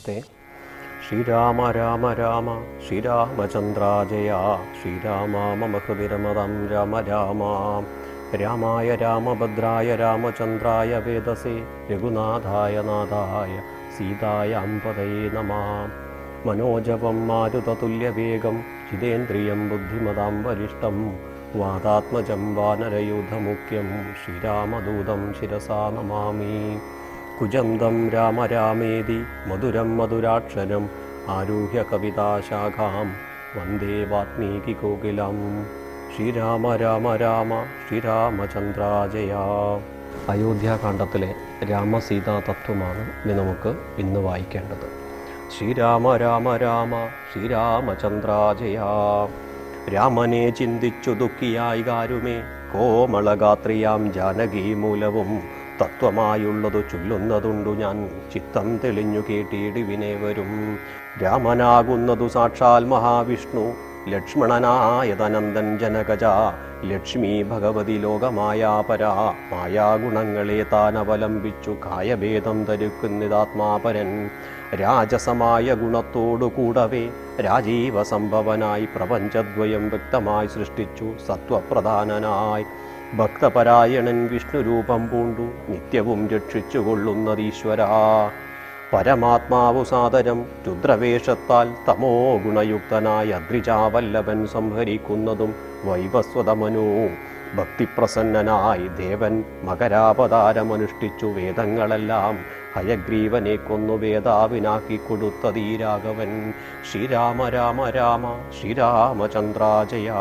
നമസ്തേ ശ്രീരാമ രാമ രാമ ശ്രീരാമചന്ദ്രാജയ ശ്രീരാമ മമ ഹൃദി രമതം രാമ രാമ രാമായ രാമഭദ്രായ രാമചന്ദ്രായ വേദസേ രഘുനാഥായ നാഥായ സീതായാം പതയേ നമാം മനോജവം മാരുതതുല്യവേഗം ജിതേന്ദ്രിയം ബുദ്ധിമതാം വരിഷ്ടം വാതാത്മജം വാനരയൂഥമുഖ്യം ശ്രീരാമദൂതം ശിരസാ നമാമി കുജന്തം രാമ രാമേതി മധുരം മധുരാക്ഷരം ആരുഹ്യ കവിതാശാഖാം വന്ദേ വാത്മീകി കോകിലം ശ്രീരാമ രാമ രാമ ശ്രീരാമചന്ദ്രാജയ അയോധ്യാകാന്ഡത്തിലെ രാമസീതാ തത്വമാണ് ഇനി നമുക്ക് ഇന്ന് വായിക്കേണ്ടത് ശ്രീരാമ രാമ രാമ ശ്രീരാമചന്ദ്രാജയ രാമനെ ചിന്തിച്ചു ദുഃഖിയായി കാരുമേ കോമളഗാത്രിയാം ജാനകി മൂലവും തത്വമായുള്ളതു ചൊല്ലുന്നതുണ്ടു ഞാൻ ചിത്തം തെളിഞ്ഞു കേട്ടിടിവിനെ വരും രാമനാകുന്നതു സാക്ഷാൽ മഹാവിഷ്ണു ലക്ഷ്മണനായതനന്ദൻ ജനകജ ലക്ഷ്മി ഭഗവതി ലോകമായാപരാ മായാഗുണങ്ങളെ താൻ അവലംബിച്ചു കായഭേദം ധരിക്കുന്നിതാത്മാപരൻ രാജസമായ ഗുണത്തോടു കൂടവേ രാജീവ സംഭവനായി പ്രപഞ്ചദ്വയം വ്യക്തമായി സൃഷ്ടിച്ചു സത്വപ്രധാനനായി ഭക്തപരായണൻ വിഷ്ണുരൂപം പൂണ്ടു നിത്യവും രക്ഷിച്ചുകൊള്ളുന്നതീശ്വരാ പരമാത്മാവു സാദരം രുദ്രവേഷത്താൽ തമോ ഗുണയുക്തനായ അദ്രിജാവല്ലഭൻ സംഹരിക്കുന്നതും വൈവസ്വതമനു ഭക്തിപ്രസന്നനായി ദേവൻ മകരാവതാരമനുഷ്ഠിച്ചു വേദങ്ങളെല്ലാം ഹയഗ്രീവനെ കൊന്നു വേദാവിനാക്കി കൊടുത്തതീ രാഘവൻ ശ്രീരാമ രാമ രാമ ശ്രീരാമചന്ദ്രാജയ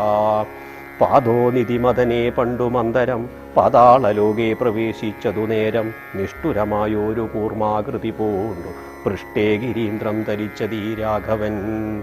പാദോനിധിമതനെ പണ്ടു മന്ദരം പാതാളലോകെ പ്രവേശിച്ചതു നേരം നിഷ്ഠുരമായൊരു കൂർമാകൃതി പൂണ്ടു പൃഷ്ടേ ഗിരീന്ദ്രം ധരിച്ചതീ രാഘവൻ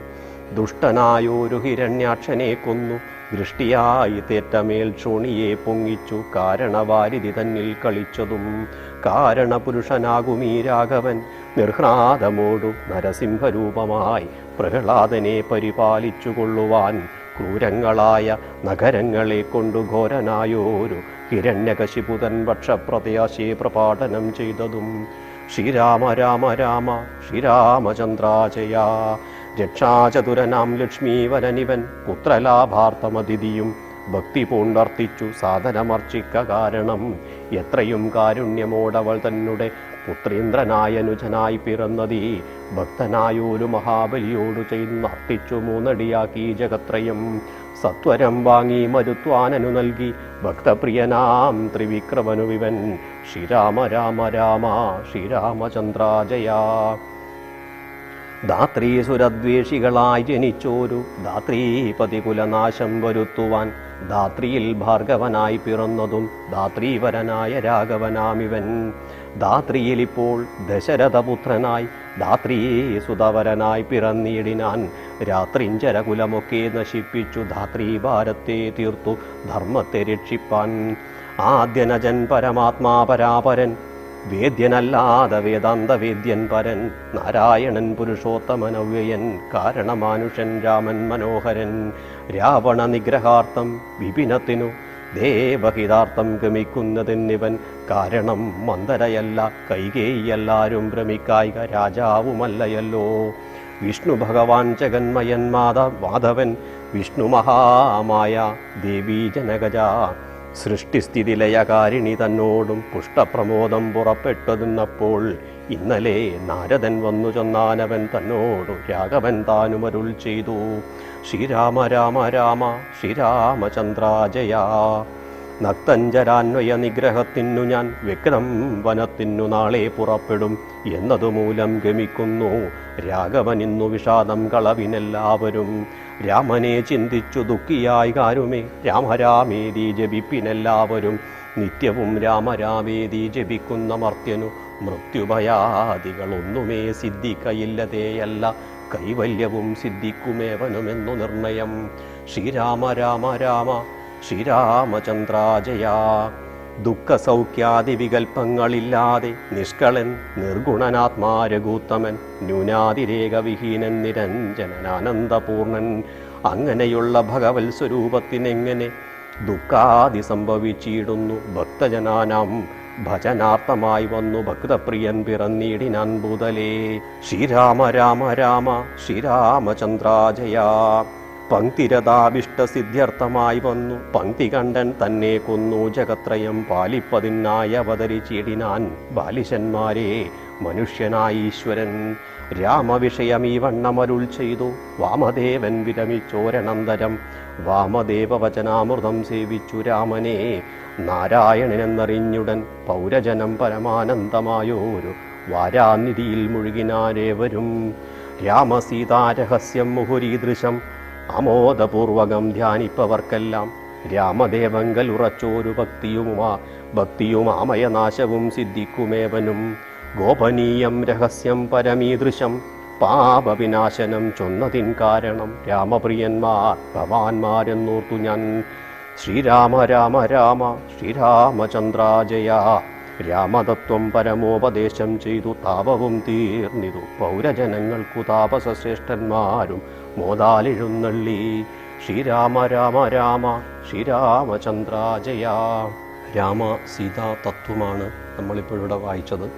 ദുഷ്ടനായൊരു ഹിരണ്യാക്ഷനെ കൊന്നു ദൃഷ്ടിയായി തേറ്റമേൽ ക്ഷോണിയെ പൊങ്ങിച്ചു കാരണവാരിധി തന്നിൽ കളിച്ചതും കാരണപുരുഷനാകുമീ രാഘവൻ നിർഹ്ലാദമോടു നരസിംഹരൂപമായി പ്രഹ്ലാദനെ പരിപാലിച്ചു കൊള്ളുവാൻ ക്രൂരങ്ങളായ നഗരങ്ങളെ കൊണ്ടു ഘോരനായോരു ഹിരണ്യകശിപുതൻ പക്ഷപ്രതയാശയെ പ്രപാടനം ചെയ്തതും ശ്രീരാമ രാമ രാമ ശ്രീരാമചന്ദ്രാജയ രക്ഷാചതുരനാം ലക്ഷ്മീവരനിവൻ പുത്രലാഭാർത്ഥമതിഥിയും ഭക്തി പൂണ്ടർത്തിച്ചു സാധനമർച്ചിക്ക കാരണം എത്രയും കാരുണ്യമോടവൾ തന്നെ പുത്രീന്ദ്രനായ അനുജനായി പിറന്നതീ ഭക്തനായൊരു മഹാബലിയോടു ചെയ്ന്നർത്തിച്ചു മൂന്നടിയാക്കി ജഗത്രയം സത്വരം വാങ്ങി മരുത്വാനനു നൽകി ഭക്തപ്രിയനാം ത്രിവിക്രമനു വിവൻ ശ്രീരാമ രാമ രാമ ശ്രീരാമചന്ദ്രാജയ ധാത്രീ സുരദ്വേഷികളായി ജനിച്ചോരു ധാത്രീപതി കുലനാശം വരുത്തുവാൻ ധാത്രിയിൽ ഭാർഗവനായി പിറന്നതും ധാത്രീവരനായ രാഘവനാമിവൻ ധാത്രിയിൽ ഇപ്പോൾ ദശരഥപുത്രനായി ധാത്രീ സുതവരനായി പിറന്നിടിനാൻ രാത്രിഞ്ചരകുലമൊക്കെ നശിപ്പിച്ചു ധാത്രീഭാരത്തെ തീർത്തു ധർമ്മത്തെ രക്ഷിപ്പാൻ ആദ്യനജൻ പരമാത്മാ പരാപരൻ വേദ്യനല്ലാതെ വേദാന്ത വേദ്യൻ പരൻ നാരായണൻ പുരുഷോത്തമനവ്യയൻ കാരണമാനുഷൻ രാമൻ മനോഹരൻ രാവണ നിഗ്രഹാർത്ഥം വിപിനത്തിനു ദേവഹിതാർത്ഥം ഗമിക്കുന്നതെന്നിവൻ കാരണം മന്ദരയല്ല കൈകേയെല്ലാരും ഭ്രമിക്കായിക രാജാവുമല്ലയല്ലോ വിഷ്ണു ഭഗവാൻ ജഗന്മയൻ മാധ മാധവൻ വിഷ്ണു മഹാമായ ദേവീ ജനകജ സൃഷ്ടിസ്ഥിതിലയകാരിണി തന്നോടും പുഷ്ടപ്രമോദം പുറപ്പെട്ടതെന്നപ്പോൾ ഇന്നലെ നാരദൻ വന്നു ചൊന്നാനവൻ തന്നോടു രാഘവൻ താനുമരുൾ ചെയ്തു ശ്രീരാമ രാമ രാമ ശ്രീരാമചന്ദ്രാജയ നക്തഞ്ചരാന്വയ നിഗ്രഹത്തിനു ഞാൻ വ്യക്തം വനത്തിനു നാളെ പുറപ്പെടും എന്നതുമൂലം ഗമിക്കുന്നു രാഘവൻ ഇന്നു വിഷാദം കളവിനെല്ലാവരും രാമനെ ചിന്തിച്ചു ദുഃഖിയായി കാരുമേ രാമരാമേതി ജപിപ്പിനെല്ലാവരും നിത്യവും രാമരാമേതി ജപിക്കുന്ന മർത്യനു മൃത്യുഭയാദികളൊന്നുമേ സിദ്ധിക്കയില്ലതേയല്ല കൈവല്യവും സിദ്ധിക്കുമേവനുമെന്നു നിർണയം ശ്രീരാമ രാമ രാമ ശ്രീരാമചന്ദ്രാജയ ദുഃഖസൗഖ്യാദി വികൽപ്പങ്ങളില്ലാതെ നിഷ്കളൻ നിർഗുണനാത്മാരഘൂത്തമൻ ന്യൂനാതിരേകവിഹീനൻ നിരഞ്ജനനാനന്ദപൂർണൻ അങ്ങനെയുള്ള ഭഗവത് സ്വരൂപത്തിനെങ്ങനെ ദുഃഖാദി സംഭവിച്ചിടുന്നു ഭക്തജനാനാം ഭജനാർത്ഥമായി വന്നു ഭക്തപ്രിയൻ പിറന്നീടിനാൻ ഭൂതലേ ശ്രീരാമ രാമ രാമ ശ്രീരാമചന്ദ്രാജയ പങ്ക്തിരതാഭിഷ്ട സിദ്ധ്യർത്ഥമായി വന്നു പങ്ക്തി കണ്ടൻ തന്നെ കൊന്നു ജഗത്രയം പാലിപ്പതിനായി അവതരിച്ചിടിനാൻ ബാലിശന്മാരെ മനുഷ്യനായി ഈശ്വരൻ രാമവിഷയം ഈ വണ്ണമരുൾ ചെയ്തു വാമദേവൻ വിരമിച്ചോരണന്തരം വാമദേവ വചനാമൃതം സേവിച്ചു രാമനെ നാരായണനെന്നറിഞ്ഞുടൻ പൗരജനം പരമാനന്ദമായോരു വാരാനിധിയിൽ മുഴുകിനാരേവരും രാമസീതാരഹസ്യം മുഹുരീദൃശം അമോദപൂർവകം ധ്യാനിപ്പവർക്കെല്ലാം രാമദേവങ്കൽ ഉറച്ചോരു ഭക്തിയുമാ ഭക്തിയുമാമയനാശവും സിദ്ധിക്കുമേവനും ഗോപനീയം രഹസ്യം പരമീദൃശം പാപവിനാശനം ചൊന്നതിൻ കാരണം രാമപ്രിയന്മാർ ഭവാന്മാരെന്നോർത്തു ഞാൻ ശ്രീരാമ രാമ രാമ ശ്രീരാമചന്ദ്രാജയ രാമതത്വം പരമോപദേശം ചെയ്തു താപവും തീർന്നിതു പൗരജനങ്ങൾക്കു താപസശ്രേഷ്ഠന്മാരും മോതാലെഴുന്നള്ളി ശ്രീരാമ രാമ രാമ ശ്രീരാമചന്ദ്രാജയ രാമ സീതാ തത്വമാണ് നമ്മളിപ്പോഴിവിടെ വായിച്ചത്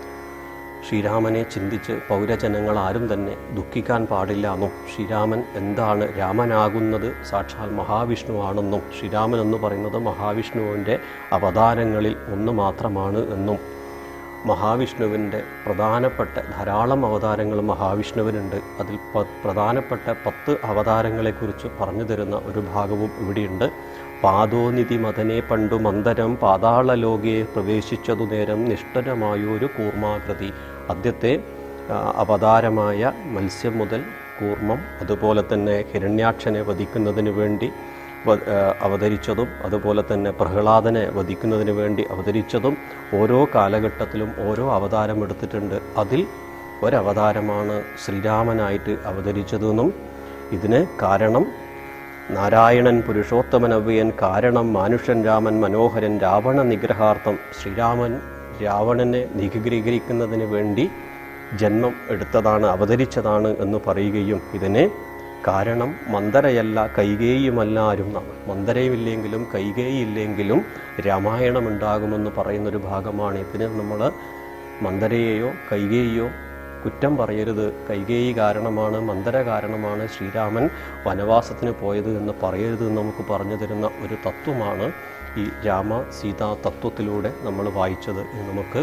ശ്രീരാമനെ ചിന്തിച്ച് പൗരജനങ്ങൾ ആരും തന്നെ ദുഃഖിക്കാൻ പാടില്ല എന്നും ശ്രീരാമൻ എന്താണ് രാമനാകുന്നത് സാക്ഷാൽ മഹാവിഷ്ണുവാണെന്നും ശ്രീരാമൻ എന്ന് പറയുന്നത് മഹാവിഷ്ണുവിൻ്റെ അവതാരങ്ങളിൽ ഒന്ന് മാത്രമാണ് എന്നും മഹാവിഷ്ണുവിൻ്റെ പ്രധാനപ്പെട്ട ധാരാളം അവതാരങ്ങൾ മഹാവിഷ്ണുവിനുണ്ട് അതിൽ പ പ്രധാനപ്പെട്ട പത്ത് അവതാരങ്ങളെക്കുറിച്ച് പറഞ്ഞു തരുന്ന ഒരു ഭാഗവും ഇവിടെയുണ്ട് പാദോനിധി മതനെ പണ്ടു മന്ദരം പാതാളലോകെ പ്രവേശിച്ചതു നേരം നിഷ്ഠരമായൊരു കൂർമാകൃതി ആദ്യത്തെ ആ, അവതാരമായ മത്സ്യം മുതൽ കൂർമ്മം അതുപോലെ തന്നെ ഹിരണ്യാക്ഷനെ വധിക്കുന്നതിന് വേണ്ടി വ- ആ, അവതരിച്ചതും അതുപോലെ തന്നെ പ്രഹ്ലാദനെ വധിക്കുന്നതിന് വേണ്ടി അവതരിച്ചതും ഓരോ കാലഘട്ടത്തിലും ഓരോ അവതാരം എടുത്തിട്ടുണ്ട് അതിൽ ഒരവതാരമാണ് ശ്രീരാമനായിട്ട് അവതരിച്ചതെന്നും ഇതിന് കാരണം നാരായണൻ പുരുഷോത്തമനവ്യൻ കാരണം മാനുഷൻ രാമൻ മനോഹരൻ രാവണ നിഗ്രഹാർത്ഥം ശ്രീരാമൻ രാവണനെ നിഗ്രഹിക്കുന്നതിന് വേണ്ടി ജന്മം എടുത്തതാണ് അവതരിച്ചതാണ് എന്ന് പറയുകയും ഇതിന് കാരണം മന്ദരയല്ല കൈകേയുമല്ലാരും എന്നാണ് മന്ദരയുമില്ലെങ്കിലും കൈകേയില്ലെങ്കിലും രാമായണം ഉണ്ടാകുമെന്ന് പറയുന്നൊരു ഭാഗമാണ് ഇതിന് നമ്മൾ മന്ദരയെയോ കൈകേയിയോ കുറ്റം പറയരുത് കൈകേയി കാരണമാണ് മന്ദര കാരണമാണ് ശ്രീരാമൻ വനവാസത്തിന് പോയത് എന്ന് പറയരുത് എന്ന് നമുക്ക് പറഞ്ഞു തരുന്ന ഒരു തത്വമാണ് ഈ രാമ സീതാ തത്വത്തിലൂടെ നമ്മൾ വായിച്ചത് ഇനി നമുക്ക്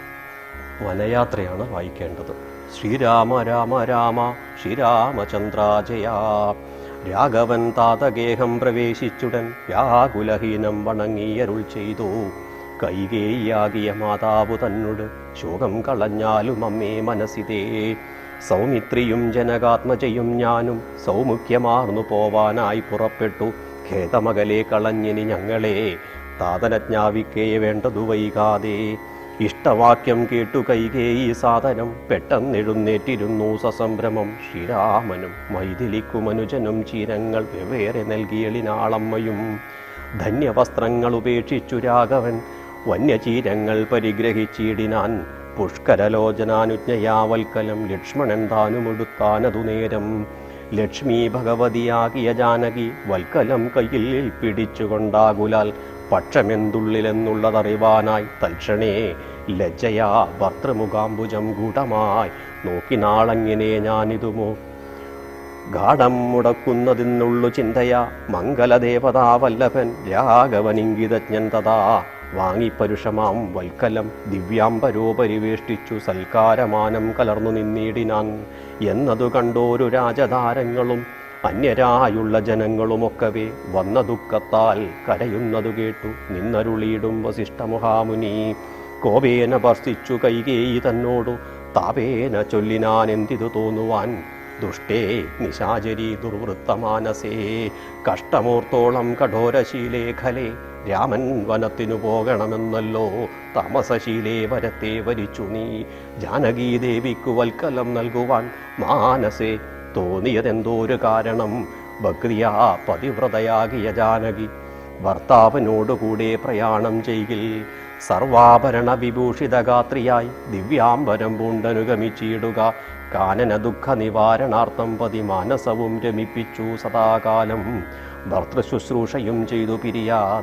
വനയാത്രയാണ് വായിക്കേണ്ടത് ശ്രീരാമ രാമ രാമ ശ്രീരാമചന്ദ്രാജയ രാഘവൻ താതഗേഹം പ്രവേശിച്ചുടൻ വ്യാകുലഹീനം വണങ്ങിയരുൾ ചെയ്തു കൈകേയാകിയ മാതാവ് തന്നോട് ശോകം കളഞ്ഞാലും അമ്മേ മനസ്സിതേ സൗമിത്രിയും ജനകാത്മജയും ഞാനും സൗമുഖ്യമാർന്നു പോവാനായി പുറപ്പെട്ടു ഖേദമകലെ കളഞ്ഞിനി ഞങ്ങളെ താതനജ്ഞാപിക്കേ വേണ്ടതു വൈകാതെ ഇഷ്ടവാക്യം കേട്ടു കൈകേയി സാധനം പെട്ടെന്നെഴുന്നേറ്റിരുന്നു സസംഭ്രമം ശ്രീരാമനും മൈഥിലിക്കുമനുജനും ചീരങ്ങൾ വെവ്വേറെ നൽകിയളിനാളമ്മയും ധന്യവസ്ത്രങ്ങൾ ഉപേക്ഷിച്ചു രാഘവൻ വന്യചീരങ്ങൾ പരിഗ്രഹിച്ചിടിനാൻ പുഷ്കരലോചനാനുജ്ഞയാവൽക്കലം ലക്ഷ്മണൻ താനുമെടുത്താനതു നേരം ലക്ഷ്മി ഭഗവതിയാകിയ ജാനകി വൽക്കലം കയ്യിൽ പിടിച്ചുകൊണ്ടാകുലാൽ പക്ഷമെന്തുള്ളിലെന്നുള്ളതറിവാനായി തൽക്ഷണേ ലജ്ജയാ ഭർത്തൃമുഖാംബുജം ഗൂഢമായി നോക്കിനാളങ്ങനെ ഞാനിതുമോ ഗാഠം മുടക്കുന്നതിനുള്ളു ചിന്തയാ മംഗലദേവതാ വല്ലഭൻ രാഘവനിങ്കിതജ്ഞൻ തഥാ വാങ്ങിപ്പരുഷമാം വൽക്കലം ദിവ്യാംബരോ പരിവേഷ്ടിച്ചു സൽക്കാരമാനം കലർന്നു നിന്നിടിനാൻ എന്നതു കണ്ടോരു രാജധാരങ്ങളും അന്യരായുള്ള ജനങ്ങളുമൊക്കവേ വന്ന ദുഃഖത്താൽ കരയുന്നതു കേട്ടു നിന്നരുളിയിടും വസിഷ്ഠമുഹാമുനി കോപേന ഭർഷിച്ചു കൈകേയി തന്നോടു താപേന ചൊല്ലിനാൻ എന്തിതു തോന്നുവാൻ ദുഷ്ടേ നിശാചരി ദുർവൃത്തമാനസേ കഷ്ടമൂർത്തോളം കഠോരശീലേ ഖലേ രാമൻ വനത്തിനു പോകണമെന്നല്ലോ താമസശീലേ വരത്തെ വരിച്ചു നീ ജാനകീദേവിക്കു വൽക്കലം നൽകുവാൻ മാനസേ തോന്നിയതെന്തോരു കാരണം ഭക്തിയാ പതിവ്രതയാകിയ ജാനകി ഭർത്താവിനോടുകൂടെ പ്രയാണം ചെയ്യിൽ സർവാഭരണ വിഭൂഷിതഗാത്രിയായി ദിവ്യാംബരം പൂണ്ടനുഗമിച്ചിടുക കാനന ദുഃഖ നിവാരണാർത്ഥം പതി മാനസവും രമിപ്പിച്ചു സദാകാലം ഭർത്തൃശുശ്രൂഷയും ചെയ്തു പിരിയാതെ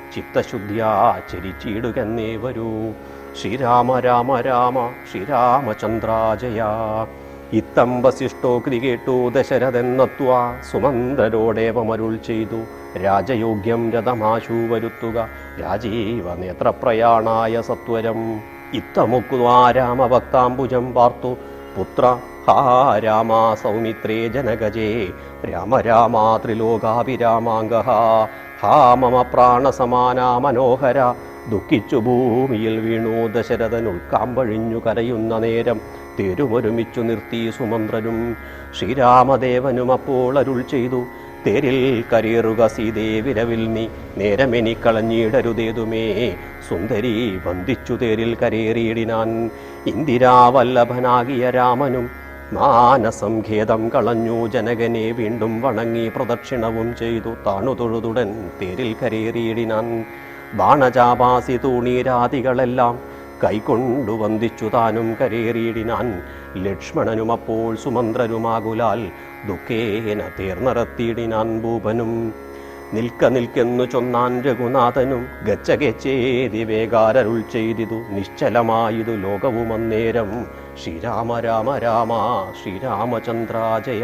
ചിത്തശുദ്ധ്യാ ചരിച്ചിടുകന്നേ വരൂ ശ്രീരാമ രാമ രാമ ശ്രീരാമചന്ദ്രാജയ ഇത്തം വസിഷ്ഠോക്തി കേട്ടു ദശരഥെന്നത്വ സുമന്ത്രരോടേവമരുൾ ചെയ്തു രാജയോഗ്യം രഥമാശു വരുത്തുക രാജീവ നേത്രപ്രയാണായ സത്വരം ഇത്തമുക്കുവാ രാമഭക്താംബുജം പാർത്തു പുത്ര ഹാ രാമ സൗമിത്രേ ജനകജേ രാമ രാമ ത്രിലോകാഭിരാമാംഗ ഹാ മമ പ്രാണസമാന മനോഹര ദുഃഖിച്ചു ഭൂമിയിൽ വീണു ദശരഥൻ ഉൾക്കാമ്പഴിഞ്ഞു കരയുന്ന നേരം തേരുമൊരുമിച്ചു നിർത്തി സുമന്ത്രനും ശ്രീരാമദേവനും അപ്പോൾ അരുൾ ചെയ്തു തേരിൽ കരേറുക സീതേ വിരവിൽ നീ നേരമെനിക്കളഞ്ഞിടരുതേതുമേ സുന്ദരി വന്ദിച്ചു തേരിൽ കരേറിയിടിനാൻ ഇന്ദിരാവല്ലഭനാകിയ രാമനും മാനസം ഖേദം കളഞ്ഞു ജനകനെ വീണ്ടും വണങ്ങി പ്രദക്ഷിണവും ചെയ്തു താണു തൊഴുതുടൻ തേരിൽ കരേറിയിടിനാൻ ബാണചാപാസി തൂണീരാദികളെല്ലാം കൈകൊണ്ടു വന്ദിച്ചു താനും കരേറിയിടിനാൻ ലക്ഷ്മണനും അപ്പോൾ സുമന്ത്രരുമാകുലാൽ ദുഃഖേന തേർന്നറത്തിയിടിനാൻ ഭൂപനും നിൽക്ക നിൽക്കെന്നു ചൊന്നാൻ രഘുനാഥനും ഗച്ഛഗച്ഛേതി വേഗാരരുൾ ചെയ്തിതു നിശ്ചലമായതു ലോകവും അന്നേരം ശ്രീരാമ രാമ രാമ ശ്രീരാമചന്ദ്രാജയ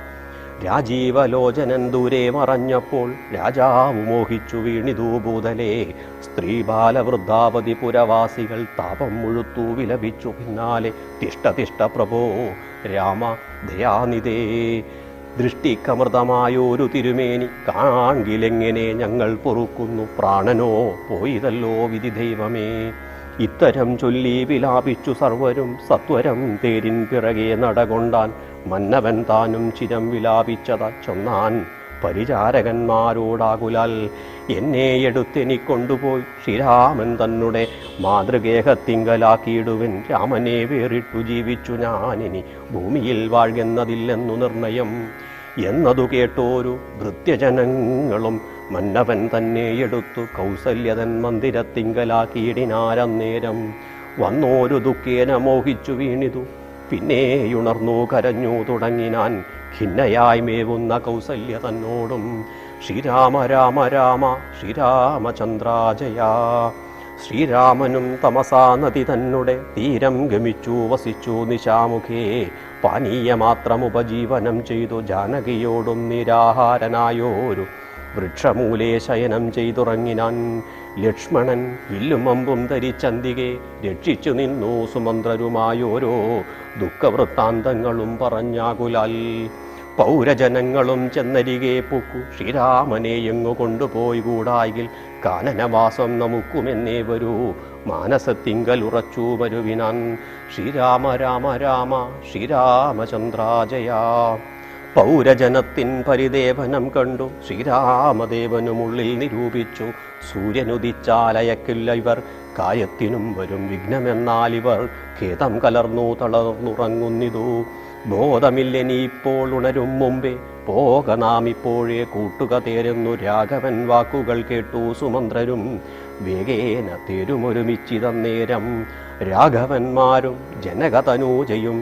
രാജീവലോചനൻ ദൂരെ മറഞ്ഞപ്പോൾ രാജാവ് മോഹിച്ചു വീണിതു ഭൂതലേ സ്ത്രീ ബാലവൃദ്ധാവതി പുരവാസികൾ താപം മുഴുത്തു വിലപിച്ചു പിന്നാലെ തിഷ്ട തിഷ്ട പ്രഭോ രാമ ദയാനിതേ ദൃഷ്ടിക്കമൃതമായൊരു തിരുമേനി കാൺകിലെങ്ങനെ ഞങ്ങൾ പൊറുക്കുന്നു പ്രാണനോ പോയിതല്ലോ വിധി ദൈവമേ ഇത്തരം ചൊല്ലി വിലാപിച്ചു സർവരും സത്വരം തേരിൻ പിറകെ നടകൊണ്ടാൻ മന്നവൻ താനും ചിരം വിലാപിച്ചത ചൊന്നാൻ പരിചാരകന്മാരോടാകുലാൽ എന്നെ എടുത്തെനിക്കൊണ്ടുപോയി ശ്രീരാമൻ തന്നെ മാതൃഗേഹത്തിങ്കലാക്കിയിടുവൻ രാമനെ വേറിട്ടു ജീവിച്ചു ഞാനിനി ഭൂമിയിൽ വാഴുന്നതില്ലെന്നു നിർണയം എന്നതു കേട്ടോരു ഭൃത്യജനങ്ങളും മന്നവൻ തന്നെ എടുത്തു കൗസല്യതൻ മന്ദിരത്തിങ്കലാക്കിയിടിനാരന്നേരം വന്നോരു ദുഃഖേന മോഹിച്ചു വീണിതു പിന്നെയുണർന്നു കരഞ്ഞു തുടങ്ങിനാൻ ഖിന്നയായി മേവുന്ന കൗസല്യ തന്നോടും ശ്രീരാമ രാമ രാമ ശ്രീരാമചന്ദ്രാജയ ശ്രീരാമനും തമസാ നദി തന്നെ തീരം ഗമിച്ചു വസിച്ചു നിശാമുഖേ പാനീയമാത്രം ഉപജീവനം ചെയ്തു ജാനകിയോടും നിരാഹാരനായോരു വൃക്ഷമൂലേ ശയനം ചെയ്തുറങ്ങിനാൻ ലക്ഷ്മണൻ വില്ലും അമ്പും ധരിച്ചന്തികെ രക്ഷിച്ചു നിന്നു സുമന്ത്രരുമായോരോ ദുഃഖവൃത്താന്തങ്ങളും പറഞ്ഞാകുലാൽ പൗരജനങ്ങളും ചെന്നരികെ പൊക്കു ശ്രീരാമനെ എങ്ങു കൊണ്ടുപോയി കൂടായിൽ കാനനവാസം നമുക്കുമെന്നേ വരൂ മാനസത്തിങ്കൽ ഉറച്ചു വരുവിനാൻ ശ്രീരാമ രാമ രാമ ശ്രീരാമചന്ദ്രാജയ പൗരജനത്തിൻ പരിദേവനം കണ്ടു ശ്രീരാമദേവനുമുള്ളിൽ നിരൂപിച്ചു സൂര്യനുദിച്ചാലയക്കില്ല ഇവർ കായത്തിനും വരും വിഘ്നമെന്നാൽ ഇവർ ഖേദം കലർന്നു തളർന്നുറങ്ങുന്നിതു ബോധമില്ലെനിപ്പോൾ ഉണരും മുമ്പേ പോക നാം ഇപ്പോഴേ കൂട്ടുക തേരുന്നു രാഘവൻ വാക്കുകൾ കേട്ടു സുമന്ത്രരും വേഗേന തേരുമൊരുമിച്ചിതന്നേരം രാഘവന്മാരും ജനകതനൂജയും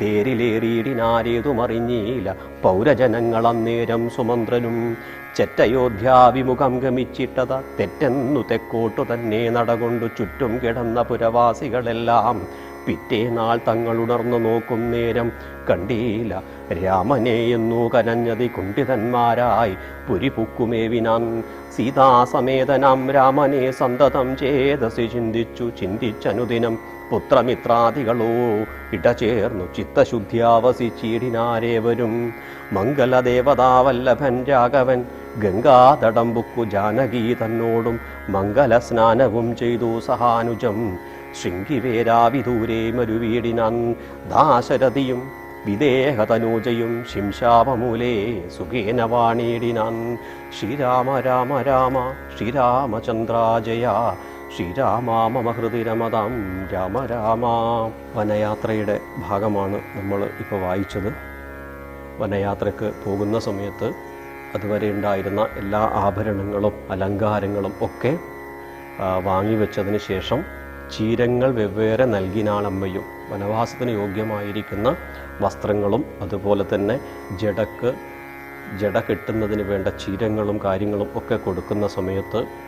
തേരിലേറിയിടിനാരേതുമറിഞ്ഞീല പൗരജനങ്ങളന്നേരം സുമന്ത്രനും ചെറ്റയോധ്യാഭിമുഖം ഗമിച്ചിട്ടത തെറ്റെന്നു തെക്കോട്ടു തന്നെ നടകൊണ്ടു ചുറ്റും കിടന്ന പുരവാസികളെല്ലാം പിറ്റേനാൾ തങ്ങളുണർന്നു നോക്കും നേരം കണ്ടീല രാമനെ എന്നു കരഞ്ഞതി കുണ്ഠിതന്മാരായി പുരിപുക്കുമേവിനാൻ സീതാസമേതനാം രാമനെ സന്തതം ചേതസി ചിന്തിച്ചു ചിന്തിച്ചനുദിനം പുത്രമിത്രാദികളോ ഇടചേർന്നു ചിത്തശുദ്ധ്യാവസിച്ചീടിനാരേവരും മംഗലദേവതാവല്ലഭൻ രാഘവൻ ഗംഗാതടംബുക്കു ജാനകി തന്നോടും മംഗലസ്നാനവും ചെയ്തു സഹാനുജം ശൃംഗിവേരാവിദൂരെ മരുവീടിനാൻ ദാശരഥിയും വിദേഹതനൂജയും ശിംശാപമൂലേ സുഖേന വാണീടിനാൻ ശ്രീരാമ രാമ രാമ ശ്രീരാമചന്ദ്രാജയ ശ്രീരാമ മമ ഹൃദിരമതാം രാമ രാമ വനയാത്രയുടെ ഭാഗമാണ് നമ്മൾ ഇപ്പോൾ വായിച്ചത് വനയാത്രയ്ക്ക് പോകുന്ന സമയത്ത് അതുവരെ ഉണ്ടായിരുന്ന എല്ലാ ആഭരണങ്ങളും അലങ്കാരങ്ങളും ഒക്കെ ആ, വാങ്ങിവെച്ചതിന് ശേഷം ചീരങ്ങൾ വെവ്വേറെ നൽകിനാളമ്മയും വനവാസത്തിന് യോഗ്യമായിരിക്കുന്ന വസ്ത്രങ്ങളും അതുപോലെ തന്നെ ജടക്ക് ജട കെട്ടുന്നതിന് വേണ്ട ചീരങ്ങളും കാര്യങ്ങളും ഒക്കെ കൊടുക്കുന്ന സമയത്ത്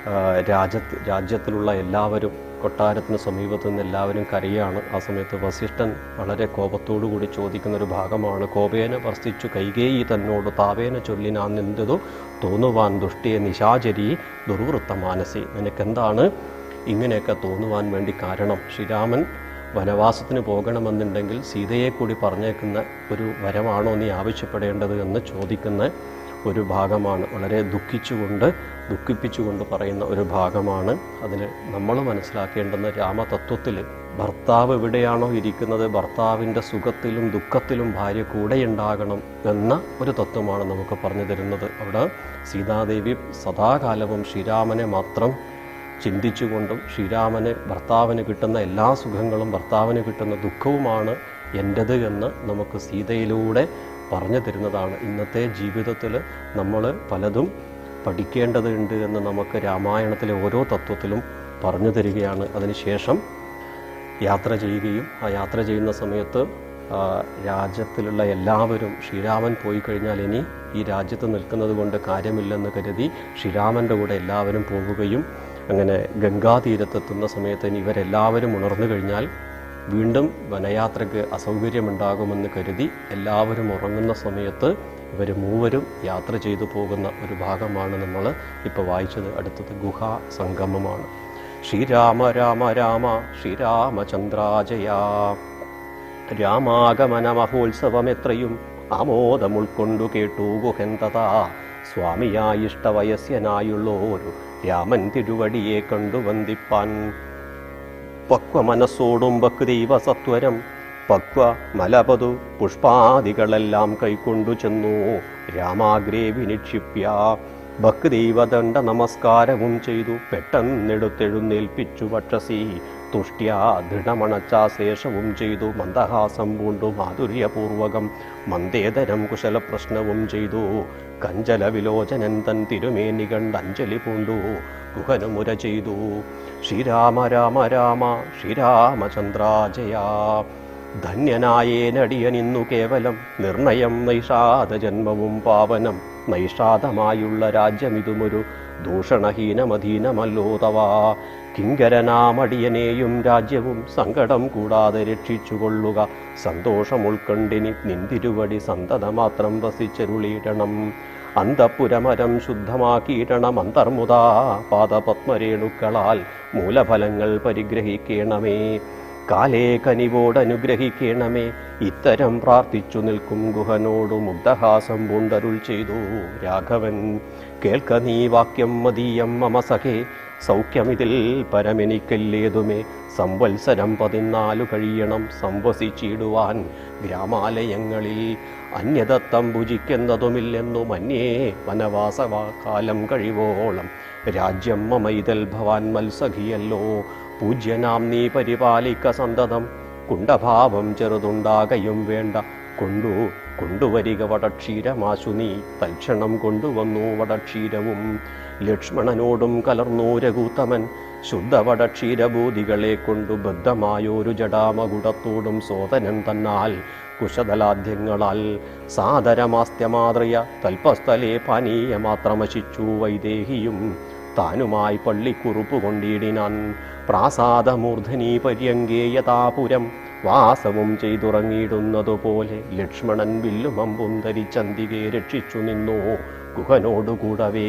ആ, രാജ്യത്ത് രാജ്യത്തിലുള്ള എല്ലാവരും കൊട്ടാരത്തിന് സമീപത്തു നിന്ന് എല്ലാവരും കരയാണ് ആ സമയത്ത് വസിഷ്ഠൻ വളരെ കോപത്തോടു കൂടി ചോദിക്കുന്ന ഒരു ഭാഗമാണ് കോപേന വർത്തിച്ചു കൈകേയി തന്നോട് താവേന ചൊല്ലിനാൻ എന്റതു തോന്നുവാൻ ദുഷ്ടിയെ നിശാചരി ദുർവൃത്ത മാനസി നിനക്കെന്താണ് ഇങ്ങനെയൊക്കെ തോന്നുവാൻ വേണ്ടി കാരണം ശ്രീരാമൻ വനവാസത്തിന് പോകണമെന്നുണ്ടെങ്കിൽ സീതയെ കൂടി പറഞ്ഞേക്കുന്ന ഒരു വരമാണോ നീ ആവശ്യപ്പെടേണ്ടത് എന്ന് ചോദിക്കുന്ന ഒരു ഭാഗമാണ് വളരെ ദുഃഖിച്ചുകൊണ്ട് ദുഃഖിപ്പിച്ചുകൊണ്ട് പറയുന്ന ഒരു ഭാഗമാണ് അതിൽ നമ്മൾ മനസ്സിലാക്കേണ്ടുന്ന രാമതത്വത്തിൽ ഭർത്താവ് എവിടെയാണോ ഇരിക്കുന്നത് ഭർത്താവിൻ്റെ സുഖത്തിലും ദുഃഖത്തിലും ഭാര്യ കൂടെയുണ്ടാകണം എന്ന ഒരു തത്വമാണ് നമുക്ക് പറഞ്ഞു തരുന്നത് അവിടെ സീതാദേവി സദാകാലവും ശ്രീരാമനെ മാത്രം ചിന്തിച്ചുകൊണ്ടും ശ്രീരാമന് ഭർത്താവിന് കിട്ടുന്ന എല്ലാ സുഖങ്ങളും ഭർത്താവിന് കിട്ടുന്ന ദുഃഖവുമാണ് എൻ്റെത് എന്ന് നമുക്ക് സീതയിലൂടെ പറഞ്ഞു തരുന്നതാണ് ഇന്നത്തെ ജീവിതത്തിൽ നമ്മൾ പലതും പഠിക്കേണ്ടതുണ്ട് എന്ന് നമുക്ക് രാമായണത്തിലെ ഓരോ തത്വത്തിലും പറഞ്ഞു തരികയാണ് അതിനുശേഷം യാത്ര ചെയ്യുകയും ആ യാത്ര ചെയ്യുന്ന സമയത്ത് ആ, രാജ്യത്തിലുള്ള എല്ലാവരും ശ്രീരാമൻ പോയി കഴിഞ്ഞാൽ ഇനി ഈ രാജ്യത്ത് നിൽക്കുന്നത് കൊണ്ട് കാര്യമില്ലെന്ന് കരുതി ശ്രീരാമൻ്റെ കൂടെ എല്ലാവരും പോവുകയും അങ്ങനെ ഗംഗാതീരത്തെത്തുന്ന സമയത്ത് ഇനി ഇവരെല്ലാവരും ഉണർന്നു കഴിഞ്ഞാൽ വീണ്ടും വനയാത്രയ്ക്ക് അസൗകര്യമുണ്ടാകുമെന്ന് കരുതി എല്ലാവരും ഉറങ്ങുന്ന സമയത്ത് ഇവർ മൂവരും യാത്ര ചെയ്തു പോകുന്ന ഒരു ഭാഗമാണ് നമ്മൾ ഇപ്പോൾ വായിച്ചത് അടുത്തത് ഗുഹാ സംഗമമാണ് ശ്രീരാമ രാമ രാമ ശ്രീരാമചന്ദ്രാജയ രാമാഗമന മഹോത്സവം എത്രയും ആമോദം ഉൾക്കൊണ്ടു കേട്ടു ഗുഹന്തതാ സ്വാമിയായിഷ്ടവയസ്യനായുള്ളോരു രാമൻ തിരുവടിയെ കണ്ടു വന്ദിപ്പാൻ പക്വ മനസ്സോടും ഭക്തിദൈവ സത്വരം പക്വ മലപതു പുഷ്പാദികളെല്ലാം കൈക്കൊണ്ടു ചെന്നു രാമാഗ്രേ വിനിക്ഷിപ്യ ഭക്തിദൈവദണ്ഡ നമസ്കാരവും ചെയ്തു പെട്ടെന്നെടുത്തെഴുന്നേൽപ്പിച്ചു വക്ഷസി തുഷ്ട്യാ ദൃഢമണച്ച ശേഷവും ചെയ്തു മന്ദഹാസം പൂണ്ടു മാധുര്യപൂർവകം മന്ദേതരം കുശല പ്രശ്നവും ചെയ്തു കഞ്ചല വിലോചനൻ തൻ തിരുമേനി കണ്ട് അഞ്ജലി പൂണ്ടു ഗുഹനുമുര ചെയ്തു ശ്രീരാമ രാമ രാമ ശ്രീരാമചന്ദ്രാജയ ധന്യനായേനടിയനിന്നു കേവലം നിർണയം നൈഷാദ ജന്മവും പാവനം നൈഷാദമായുള്ള രാജ്യമിതുമൊരു ദൂഷണഹീനമധീനമല്ലോ തവാ കിങ്കരനാമടിയനെയും രാജ്യവും സങ്കടം കൂടാതെ രക്ഷിച്ചുകൊള്ളുക സന്തോഷം ഉൾക്കൊണ്ടിനി നിന്തിരുവടി സന്തതമാത്രം വസിച്ചരുളിയിടണം അന്തപുരമരം ശുദ്ധമാക്കിയിടണം അന്തർമുതാ പാദപത്മരേണുക്കളാൽ മൂലഫലങ്ങൾ പരിഗ്രഹിക്കണമേ കാലേ കനിവോടനുഗ്രഹിക്കണമേ ഇത്തരം പ്രാർത്ഥിച്ചു നിൽക്കും ഗുഹനോടു മുഗ്ധഹാസം പൂണ്ടരുൾ ചെയ്തു രാഘവൻ കേൾക്ക നീ വാക്യം മതീയം മമ സഖേ സൗഖ്യമിതിൽ പരമെനിക്കല്ലേതുമേ സംവത്സരം പതിനാലു കഴിയണം സംവസിച്ചിടുവാൻ ഗ്രാമാലയങ്ങളിൽ അന്യദത്തം ഭുജിക്കുന്നതുമില്ലെന്നു മന്യേ വനവാസകാലം കഴിവോളം രാജ്യം മമൈതൽ ഭവാൻ മത്സഖിയല്ലോ പൂജ്യനാം നീ പരിപാലിക്ക സന്തതം കുണ്ടഭാവം ചെറുതുണ്ടാകയും വേണ്ട കൊണ്ടു കൊണ്ടുവരിക വടക്ഷീരമാശു നീ തൽക്ഷണം കൊണ്ടുവന്നു വടക്ഷീരവും ലക്ഷ്മണനോടും കലർന്നു രഘൂത്തമൻ ശുദ്ധ വടക്ഷീരഭൂതികളെ കൊണ്ടു ബദ്ധമായൊരു ജടാമകുടത്തോടും സോദനൻ തന്നാൽ കുശതലാദ്യങ്ങളാൽ സാദരമാസ്ത്യമാതൃയ തൽപ്പസ്ഥലെ പാനീയമാത്രമശിച്ചു വൈദേഹിയും താനുമായി പള്ളിക്കുറുപ്പ് കൊണ്ടിടിനാൻ പ്രാസാദമൂർധനി പര്യങ്കേ യഥാപുരം വാസവും ചെയ്തുറങ്ങിയിടുന്നതുപോലെ ലക്ഷ്മണൻ വില്ലും അമ്പും ധരിച്ചന്തികെ രക്ഷിച്ചു നിന്നു ഗുഹനോടുകൂടവേ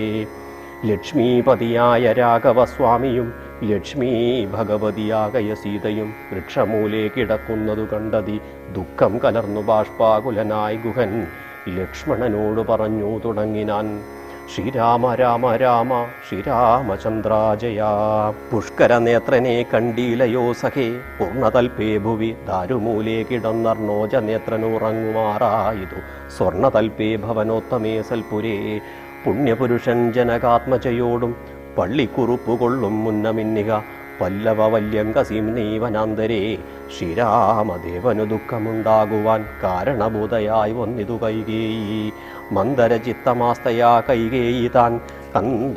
ലക്ഷ്മീപതിയായ രാഘവസ്വാമിയും ലക്ഷ്മീ ഭഗവതിയാകയ സീതയും വൃക്ഷമൂലെ കിടക്കുന്നതു കണ്ടതി ദുഃഖം കലർന്നു ബാഷ്പാകുലനായി ഗുഹൻ ലക്ഷ്മണനോട് പറഞ്ഞു തുടങ്ങിനാൻ ശ്രീരാമ രാമ രാമ ശ്രീരാമചന്ദ്രാജയ പുഷ്കര നേത്രനെ കണ്ടീലയോ സഖേ പൂർണ്ണതൽപേ ഭുവി ദാരുമൂലേ കിടന്നർണോജ നേത്രനുറങ്ങുമാറായതു സ്വർണതൽപേ ഭവനോത്തമേ സൽപുരേ പുണ്യപുരുഷൻ ജനകാത്മജയോടും പള്ളിക്കുറുപ്പുകൊള്ളും മുന്നമിന്നിക പല്ലവ വല്യങ്കസീം നീവനാന്തരേ ശ്രീരാമദേവനു ദുഃഖമുണ്ടാകുവാൻ കാരണഭൂതയായി വന്നിതു കൈകേയി മന്ദരചിത്തമാസ്തയാ കൈകേയി താൻ കന്ത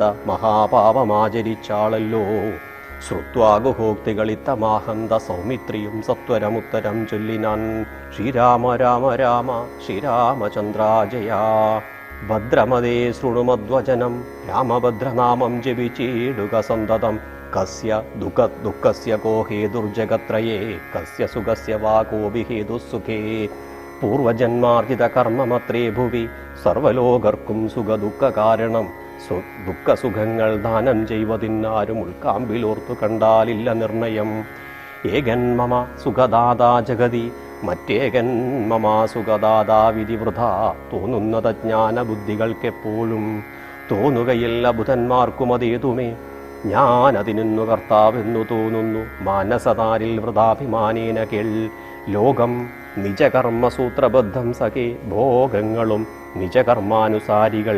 മഹാപാപമാചരിച്ചാളല്ലോ ശ്രുത്വാഗുഹോക്തികളിത്തമാഹന്ത സൗമിത്രിയും സത്വരമുത്തരം ചൊല്ലിനാൻ ശ്രീരാമ രാമ രാമ ശ്രീരാമചന്ദ്രാജയ ഭദ്രമതേ ശൃണുമദ്വചനം രാമഭദ്രനാമം ജപിച്ചിടുക സന്തതം കസ്യ ദുഃഖ ദുഃഖസ്യ കോ ഹേതുർജഗത്രയേ കസ്യ സുഖസ്യ വാ കോപി ഹേതുസുഖേ പൂർവജന്മാർജിത കർമ്മമത്രേ ഭുവി സർവലോകർക്കും സുഖദുഃഖ കാരണം സു ദുഃഖസുഖങ്ങൾ ദാനം ചെയ്വതിന്നാരും ഉൾക്കാമ്പിലോർത്തു കണ്ടാലില്ല നിർണയം ഏകൻ മമ സുഖദാതാ ജഗതി മറ്റേകൻ മമ സുഖദാതാ വിധിവൃത തോന്നുന്നത് ജ്ഞാനബുദ്ധികൾക്കെപ്പോഴും തോന്നുകയില്ല ബുധന്മാർക്കും അതേതുമേ ഞാൻ അതിനിന്നു കർത്താവെന്നു തോന്നുന്നു മാനസതാരിൽ വൃതാഭിമാനേന കേൾ ലോകം നിജകർമ്മസൂത്രബദ്ധം സഖേ ഭോഗങ്ങളും നിജകർമാനുസാരികൾ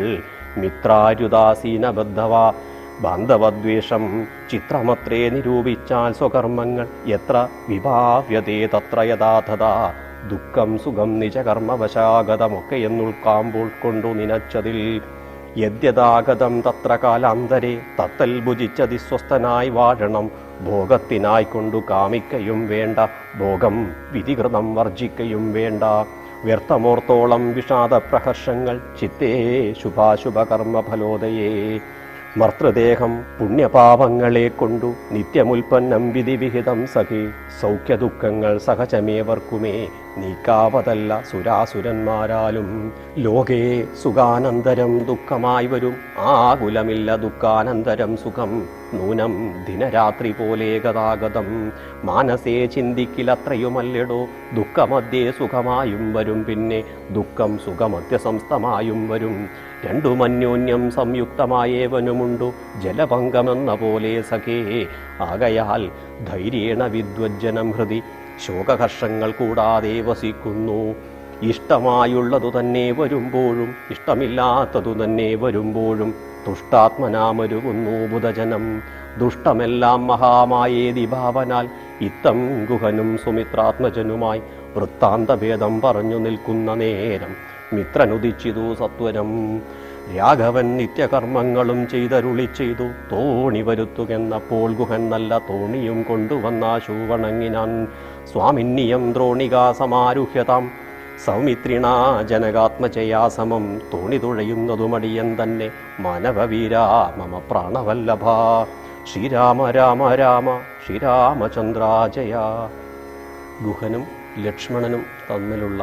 മിത്രാരുദാസീനബദ്ധവ ബാന്ധവദ്വേഷം ചിത്രമത്രേ നിരൂപിച്ചാൽ സ്വകർമ്മങ്ങൾ എത്ര വിഭാവ്യതേ തത്ര യഥാർത്ഥത ദുഃഖം സുഖം നിജകർമ്മവശാഗതമൊക്കെ എന്നുൾക്കാമ്പോൾ കൊണ്ടു നിനച്ചതിൽ യദ്യതാഗതം തത്ര കാലാന്തരെ തത്തൽ ഭുജിച്ചതി സ്വസ്ഥനായി വാഴണം ഭോഗത്തിനായി കൊണ്ടു കാമിക്കയും വേണ്ട ഭോഗം വിധികൃതം വർജിക്കയും വേണ്ട വ്യർത്ഥമോർത്തോളം വിഷാദപ്രഹർഷങ്ങൾ ചിത്തേ ശുഭാശുഭകർമ്മ ഫലോദയേ മർത്തൃദേഹം പുണ്യപാപങ്ങളെ കൊണ്ടു നിത്യമുൽപ്പന്നം വിധിവിഹിതം സഖി സൗഖ്യദുഃഖങ്ങൾ സഹജമേവർക്കുമേ നീക്കാവതല്ല സുരാസുരന്മാരാലും ലോകേ സുഖാനന്തരം ദുഃഖമായി വരും ആകുലമില്ല ദുഃഖാനന്തരം സുഖം നൂനം ദിനരാത്രി പോലെ ഗതാഗതം മാനസേ ചിന്തിക്കിലത്രയുമല്ലടോ ദുഃഖമധ്യേ സുഖമായും വരും പിന്നെ ദുഃഖം സുഖമധ്യസംസ്ഥമായും വരും രണ്ടും അന്യോന്യം സംയുക്തമായേവനുമുണ്ടു ജലഭംഗമെന്ന പോലെ സഖേ ആകയാൽ ധൈര്യേണ വിദ്വജ്ജനം ഹൃദി ശോകഹർഷങ്ങൾ കൂടാതെ വസിക്കുന്നു ഇഷ്ടമായുള്ളതു തന്നെ വരുമ്പോഴും ഇഷ്ടമില്ലാത്തതു തന്നെ വരുമ്പോഴും തുഷ്ടാത്മനാമരുകുന്നു ബുധജനം ദുഷ്ടമെല്ലാം മഹാമായേതി ഭാവനാൽ ഇത്തം ഗുഹനും സുമിത്രാത്മജനുമായി വൃത്താന്തഭേദം പറഞ്ഞു നിൽക്കുന്ന നേരം മിത്രനുദിച്ചിതു സത്വരം രാഘവൻ നിത്യകർമ്മങ്ങളും ചെയ്തരുളി ചെയ്തു തോണി വരുത്തുകെന്നപ്പോൾ ഗുഹൻ നല്ല തോണിയും കൊണ്ടുവന്നാശു വണങ്ങിനാൻ സ്വാമിന്യം ദ്രോണികാ സമാരുഹ്യതാം സൗമിത്രിണാ ജനകാത്മജയാസമം തോണി തുഴയുന്നതുമടിയൻ തന്നെ മാനവവീരാ മമ പ്രാണവല്ലഭ ശ്രീരാമ രാമ രാമ ശ്രീരാമചന്ദ്രാജയ ഗുഹനും ലക്ഷ്മണനും തമ്മിലുള്ള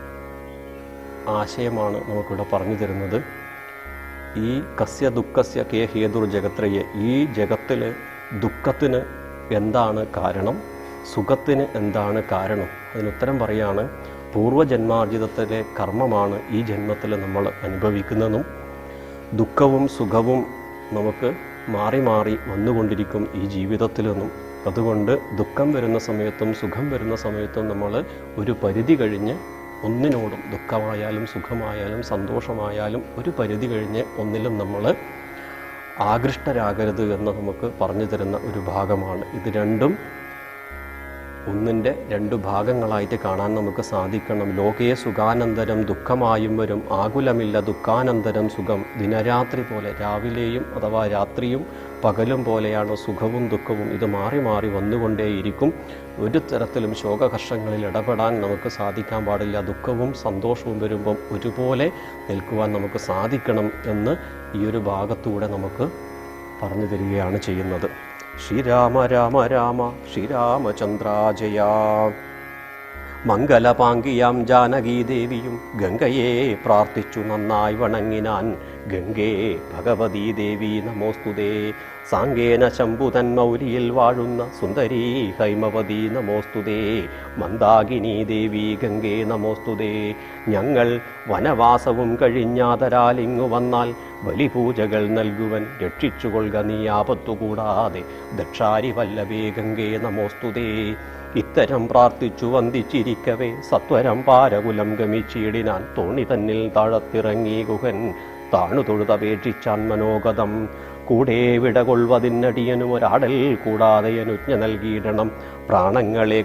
ആശയമാണ് നമുക്കിവിടെ പറഞ്ഞു തരുന്നത് ഈ കസ്യ ദുഃഖസ്യ കേ ഹേതുർ ജഗത്രയെ ഈ ജഗത്തിലെ ദുഃഖത്തിന് എന്താണ് കാരണം സുഖത്തിന് എന്താണ് കാരണം അതിനുത്തരം പറയാണ് പൂർവ്വജന്മാർജിതത്തിലെ കർമ്മമാണ് ഈ ജന്മത്തിൽ നമ്മൾ അനുഭവിക്കുന്നതും ദുഃഖവും സുഖവും നമുക്ക് മാറി മാറി വന്നുകൊണ്ടിരിക്കും ഈ ജീവിതത്തിൽ നിന്നും അതുകൊണ്ട് ദുഃഖം വരുന്ന സമയത്തും സുഖം വരുന്ന സമയത്തും നമ്മൾ ഒരു പരിധി കഴിഞ്ഞ് ഒന്നിനോടും ദുഃഖമായാലും സുഖമായാലും സന്തോഷമായാലും ഒരു പരിധി കഴിഞ്ഞ് ഒന്നിലും നമ്മൾ ആകൃഷ്ടരാകരുത് എന്ന് നമുക്ക് പറഞ്ഞു തരുന്ന ഒരു ഭാഗമാണ് ഇത് രണ്ടും ഒന്നിൻ്റെ രണ്ട് ഭാഗങ്ങളായിട്ട് കാണാൻ നമുക്ക് സാധിക്കണം ലോകേ സുഖാനന്തരം ദുഃഖമായും വരും ആകുലമില്ല ദുഃഖാനന്തരം സുഖം ദിനരാത്രി പോലെ രാവിലെയും അഥവാ രാത്രിയും പകലും പോലെയാണ് സുഖവും ദുഃഖവും ഇത് മാറി മാറി വന്നുകൊണ്ടേയിരിക്കും ഒരു തരത്തിലും ശോകകർഷങ്ങളിൽ ഇടപെടാൻ നമുക്ക് സാധിക്കാൻ പാടില്ല ദുഃഖവും സന്തോഷവും വരുമ്പം ഒരുപോലെ നിൽക്കുവാൻ നമുക്ക് സാധിക്കണം എന്ന് ഈ ഒരു ഭാഗത്തൂടെ നമുക്ക് പറഞ്ഞു തരികയാണ് ചെയ്യുന്നത് ശ്രീരാമ രാമ രാമ ശ്രീരാമചന്ദ്രാജയ മംഗലപാങ്കിയാം ജാനകീദേവിയും ഗംഗയെ പ്രാർത്ഥിച്ചു നന്നായി വണങ്ങിനാൻ ഗംഗേ ഭഗവതീ ദേവി നമോസ്തുതേ സാങ്കേന ശംഭുതൻ മൗലിയിൽ വാഴുന്ന സുന്ദരീ ഹൈമവതി നമോസ്തുതേ മന്ദാകിനി ദേവി ഗംഗേ നമോസ്തുതേ ഞങ്ങൾ വനവാസവും കഴിഞ്ഞാതരാലിങ്ങു വന്നാൽ ബലിപൂജകൾ നൽകുവൻ രക്ഷിച്ചുകൊള്ളുക നീ ആപത്തുകൂടാതെ ദക്ഷാരി വല്ലഭേ ഗംഗേ നമോസ്തുതേ ഇത്തരം പ്രാർത്ഥിച്ചു വന്ദിച്ചിരിക്കവേ സത്വരം പാരകുലം ഗമിച്ചിടിനാൻ തോണി തന്നിൽ താഴത്തിറങ്ങി ഗുഹൻ താണു തൊഴുതപേക്ഷിച്ചാൻ മനോഗതം കൂടെ വിടകൊള്ളുവതിനടിയനും ഒരാടൽ കൂടാതെ അനുജ്ഞ നൽകിയിടണം പ്രാണങ്ങളെ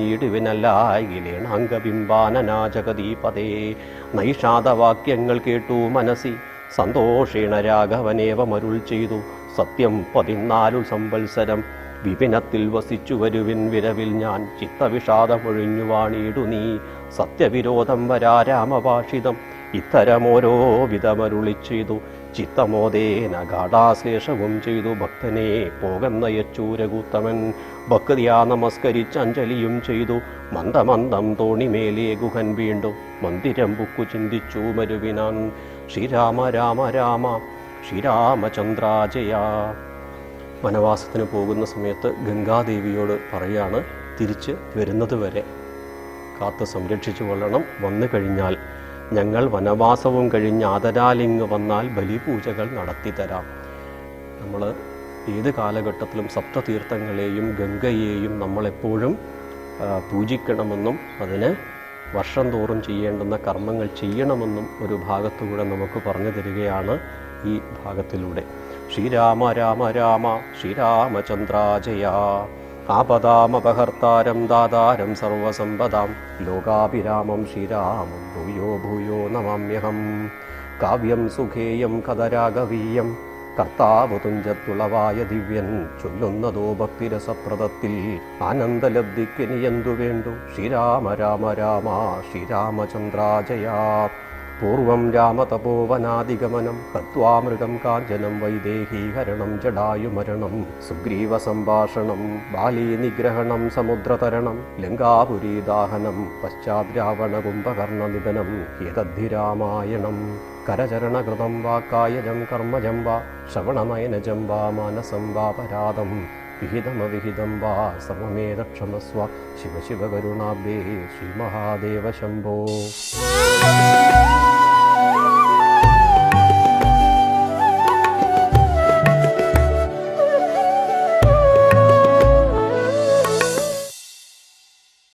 കളഞ്ഞിടുവിനല്ലായിലേണാംഗബിംബാനനാജഗതീപതേ നൈഷാദവാക്യങ്ങൾ കേട്ടു മനസ്സി സന്തോഷേണ രാഘവനേവമരുൾ ചെയ്തു സത്യം പതിനാലു സംവത്സരം വിപിനത്തിൽ വസിച്ചു വരുവിൻ വിരവിൽ ഞാൻ ചിത്തവിഷാദമൊഴിഞ്ഞു വാണിയിടു നീ സത്യവിരോധം വരാ രാമഭാഷിതം ഇത്തരമോരോ വിധമരുളി ചെയ്തു ചിത്തമോദേന ഗാഠാശ്ലേഷവും ചെയ്തു ഭക്തനെ പോകുന്ന യച്ചൂരകൂത്തമൻ ഭക്തിയാ നമസ്കരിച്ച് അഞ്ജലിയും ചെയ്തു മന്ദമന്ദം തോണിമേലേ ഗുഹൻ വീണ്ടും മന്ദിരം ബുക്കു ചിന്തിച്ചു മരുവിനാൻ ശ്രീരാമ രാമ രാമ ശ്രീരാമചന്ദ്രാജയ വനവാസത്തിന് പോകുന്ന സമയത്ത് ഗംഗാദേവിയോട് പറയാണ് തിരിച്ച് വരുന്നത് വരെ കാത്ത് സംരക്ഷിച്ചു കൊള്ളണം വന്നു കഴിഞ്ഞാൽ ഞങ്ങൾ വനവാസവും കഴിഞ്ഞ് ആദരാലിങ് വന്നാൽ ബലിപൂജകൾ നടത്തിത്തരാം നമ്മൾ ഏത് കാലഘട്ടത്തിലും സപ്തതീർത്ഥങ്ങളെയും ഗംഗയെയും നമ്മളെപ്പോഴും ആ, പൂജിക്കണമെന്നും അതിന് വർഷം തോറും ചെയ്യേണ്ടുന്ന കർമ്മങ്ങൾ ചെയ്യണമെന്നും ഒരു ഭാഗത്തുകൂടെ നമുക്ക് പറഞ്ഞു തരികയാണ് ഈ ഭാഗത്തിലൂടെ ശ്രീരാമ രാമ രാമ ശ്രീരാമചന്ദ്രാജയ ആപദാമപഹർത്താരം ദാതാരം സർവസമ്പദാം ലോകാഭിരാമം ശ്രീരാമം ഭൂയോ ഭൂയോ നമാമ്യഹം കാവ്യം സുഖേയം കഥരാഗവീയം കർത്താവ് തുഞ്ചത്തുളവായ ദിവ്യൻ ചൊല്ലുന്നതോ ഭക്തിരസപ്രദത്തിൽ ആനന്ദലബ്ധിക്കിനി എന്തു വേണ്ടു ശ്രീരാമ രാമ രാമ ശ്രീരാമചന്ദ്രാജയാ പൂർവം രാമതപോവനാദിഗമനം ഹത്വാമൃഗം കാഞ്ചനം വൈദേഹീഹരണം ജടായുമരണം സുഗ്രീവ സംഭാഷണം ബാലീ നിഗ്രഹണം സമുദ്രതരണം ലങ്കാപുരീദാഹനം പശ്ചാത് രാവണ കുംഭകർണനിധനം ഏതദ്ധിരാമായണം കരചരണകൃതം വാ കായജം കർമ്മജം വാ ശ്രവണനയനജം വാ മാനസം വാ പരാതം വിഹിതമവിഹിതം വാ സർവമേതക്ഷമസ്വ ശിവ ശിവ കരുണാബ്ദേ ശ്രീമഹാദേവ ശംഭോ